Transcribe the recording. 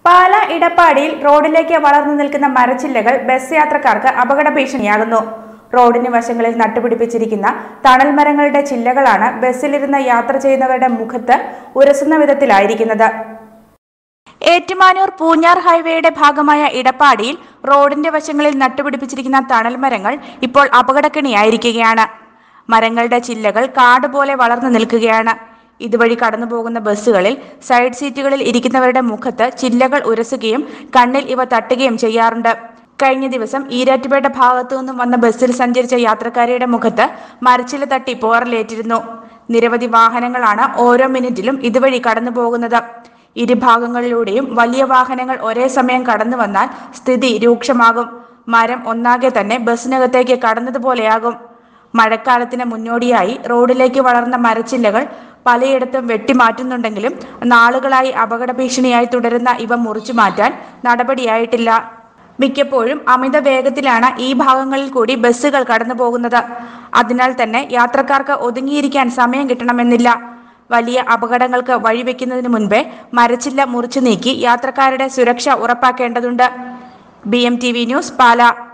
പാല ഇടപ്പാടിയിൽ റോഡിലേക്ക് വളർന്നു നിൽക്കുന്ന മരച്ചില്ലകൾ ബസ് യാത്രക്കാർക്ക് അപകട ഭീഷണിയാകുന്നു റോഡിന് വശങ്ങളിൽ നട്ടുപിടിപ്പിച്ചിരിക്കുന്ന തണൽ മരങ്ങളുടെ ചില്ലകളാണ് ബസ്സിലിരുന്ന് യാത്ര ചെയ്യുന്നവരുടെ മുഖത്ത് ഉരസുന്ന വിധത്തിലായിരിക്കുന്നത് ഏറ്റുമാനൂർ പൂഞ്ഞാർ ഹൈവേയുടെ ഭാഗമായ ഇടപ്പാടിയിൽ റോഡിന്റെ വശങ്ങളിൽ നട്ടുപിടിപ്പിച്ചിരിക്കുന്ന തണൽ മരങ്ങൾ ഇപ്പോൾ അപകടക്കെണിയായിരിക്കുകയാണ് മരങ്ങളുടെ ചില്ലകൾ കാട് പോലെ വളർന്നു നിൽക്കുകയാണ് ഇതുവഴി കടന്നുപോകുന്ന ബസ്സുകളിൽ സൈഡ് സീറ്റുകളിൽ ഇരിക്കുന്നവരുടെ മുഖത്ത് ചില്ലകൾ ഉരസുകയും കണ്ണിൽ ഇവ തട്ടുകയും ചെയ്യാറുണ്ട് കഴിഞ്ഞ ദിവസം ഈരാറ്റുപേട്ട ഭാഗത്തു നിന്നും വന്ന ബസ്സിൽ സഞ്ചരിച്ച യാത്രക്കാരിയുടെ മുഖത്ത് മരച്ചില തട്ടി പോറലേറ്റിരുന്നു നിരവധി വാഹനങ്ങളാണ് ഓരോ മിനിറ്റിലും ഇതുവഴി കടന്നു പോകുന്നത് ഇരുഭാഗങ്ങളിലൂടെയും വലിയ വാഹനങ്ങൾ ഒരേ സമയം കടന്നു വന്നാൽ സ്ഥിതി രൂക്ഷമാകും മരം ഒന്നാകെ തന്നെ ബസ്സിനകത്തേക്ക് കടന്നതുപോലെയാകും മഴക്കാലത്തിന് മുന്നോടിയായി റോഡിലേക്ക് വളർന്ന മരച്ചില്ലകൾ പലയിടത്തും വെട്ടിമാറ്റുന്നുണ്ടെങ്കിലും നാളുകളായി അപകട ഭീഷണിയായി തുടരുന്ന ഇവ മുറിച്ചു മാറ്റാൻ നടപടിയായിട്ടില്ല മിക്കപ്പോഴും അമിത വേഗത്തിലാണ് ഈ ഭാഗങ്ങളിൽ കൂടി ബസ്സുകൾ കടന്നു പോകുന്നത് അതിനാൽ തന്നെ യാത്രക്കാർക്ക് ഒതുങ്ങിയിരിക്കാൻ സമയം കിട്ടണമെന്നില്ല വലിയ അപകടങ്ങൾക്ക് വഴിവെക്കുന്നതിന് മുൻപേ മരച്ചില്ല മുറിച്ചു നീക്കി യാത്രക്കാരുടെ സുരക്ഷ ഉറപ്പാക്കേണ്ടതുണ്ട് ബി ന്യൂസ് പാല